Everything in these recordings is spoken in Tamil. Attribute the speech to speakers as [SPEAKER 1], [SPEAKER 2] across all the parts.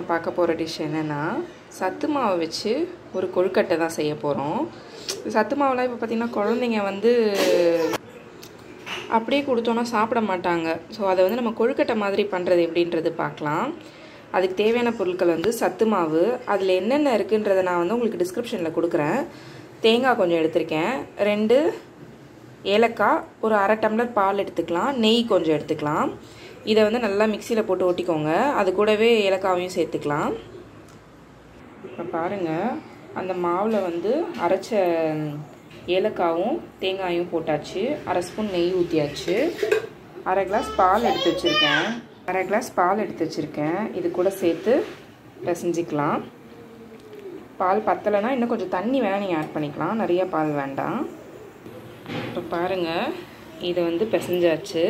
[SPEAKER 1] பார்க்க போகிற டிஷ் என்னென்னா சத்து மாவை வச்சு ஒரு கொழுக்கட்டை தான் செய்ய போகிறோம் சத்து மாவுலாம் இப்போ பார்த்திங்கன்னா குழந்தைங்க வந்து அப்படியே கொடுத்தோன்னா சாப்பிட மாட்டாங்க ஸோ அதை வந்து நம்ம கொழுக்கட்டை மாதிரி பண்ணுறது எப்படின்றது பார்க்கலாம் அதுக்கு தேவையான பொருட்கள் வந்து சத்து மாவு அதில் என்னென்ன இருக்குன்றதை நான் வந்து உங்களுக்கு டிஸ்கிரிப்ஷனில் கொடுக்குறேன் தேங்காய் கொஞ்சம் எடுத்திருக்கேன் ரெண்டு ஏலக்காய் ஒரு அரை டம்ளர் பால் எடுத்துக்கலாம் நெய் கொஞ்சம் எடுத்துக்கலாம் இதை வந்து நல்லா மிக்சியில் போட்டு ஒட்டிக்கோங்க அது கூடவே ஏலக்காவையும் சேர்த்துக்கலாம் இப்போ பாருங்கள் அந்த மாவில் வந்து அரைச்ச ஏலக்காவும் தேங்காயும் போட்டாச்சு அரை ஸ்பூன் நெய் ஊற்றியாச்சு அரை கிளாஸ் பால் எடுத்து வச்சுருக்கேன் அரை கிளாஸ் பால் எடுத்து வச்சுருக்கேன் இது கூட சேர்த்து பிசைஞ்சிக்கலாம் பால் பத்தலைன்னா இன்னும் கொஞ்சம் தண்ணி வேணால் நீங்கள் ஆட் பண்ணிக்கலாம் நிறைய பால் வேண்டாம் இப்போ பாருங்கள் இதை வந்து பிசைஞ்சாச்சு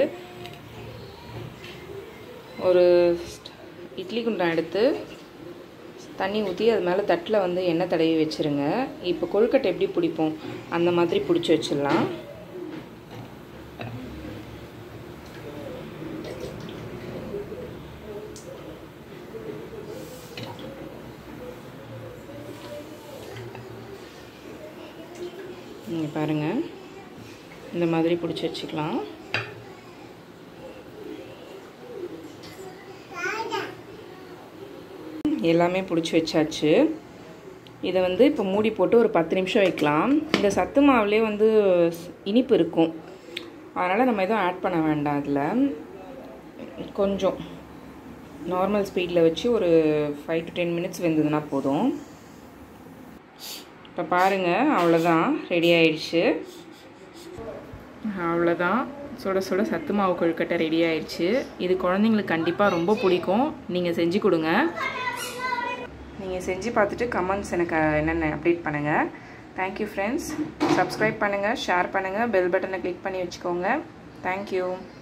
[SPEAKER 1] ஒரு இட்லி குண்டான் எடுத்து தண்ணி ஊற்றி அது மேலே தட்டில் வந்து எண்ணெய் தடவி வச்சுருங்க இப்போ கொழுக்கட்டை எப்படி பிடிப்போம் அந்த மாதிரி பிடிச்சி வச்சிடலாம் நீங்கள் பாருங்கள் இந்த மாதிரி பிடிச்சி வச்சுக்கலாம் எல்லாமே பிடிச்சி வச்சாச்சு இதை வந்து இப்போ மூடி போட்டு ஒரு பத்து நிமிஷம் வைக்கலாம் இந்த சத்து மாவுலேயே வந்து இனிப்பு இருக்கும் அதனால் நம்ம எதுவும் ஆட் பண்ண வேண்டாம் அதில் கொஞ்சம் நார்மல் ஸ்பீடில் வச்சு ஒரு ஃபைவ் டு டென் மினிட்ஸ் வெந்ததுன்னா போதும் இப்போ பாருங்கள் அவ்வளோதான் ரெடி ஆயிடுச்சு அவ்வளோதான் சுட சுட சத்து மாவு கொழுக்கட்டை ரெடி ஆயிடுச்சு இது குழந்தைங்களுக்கு கண்டிப்பாக ரொம்ப பிடிக்கும் நீங்கள் செஞ்சு கொடுங்க நீங்கள் செஞ்சு பார்த்துட்டு கமெண்ட்ஸ் எனக்கு என்னென்ன அப்டேட் பண்ணுங்கள் தேங்க்யூ ஃப்ரெண்ட்ஸ் சப்ஸ்கிரைப் பண்ணுங்கள் ஷேர் பண்ணுங்கள் பெல் பட்டனை கிளிக் பண்ணி வச்சுக்கோங்க தேங்க்யூ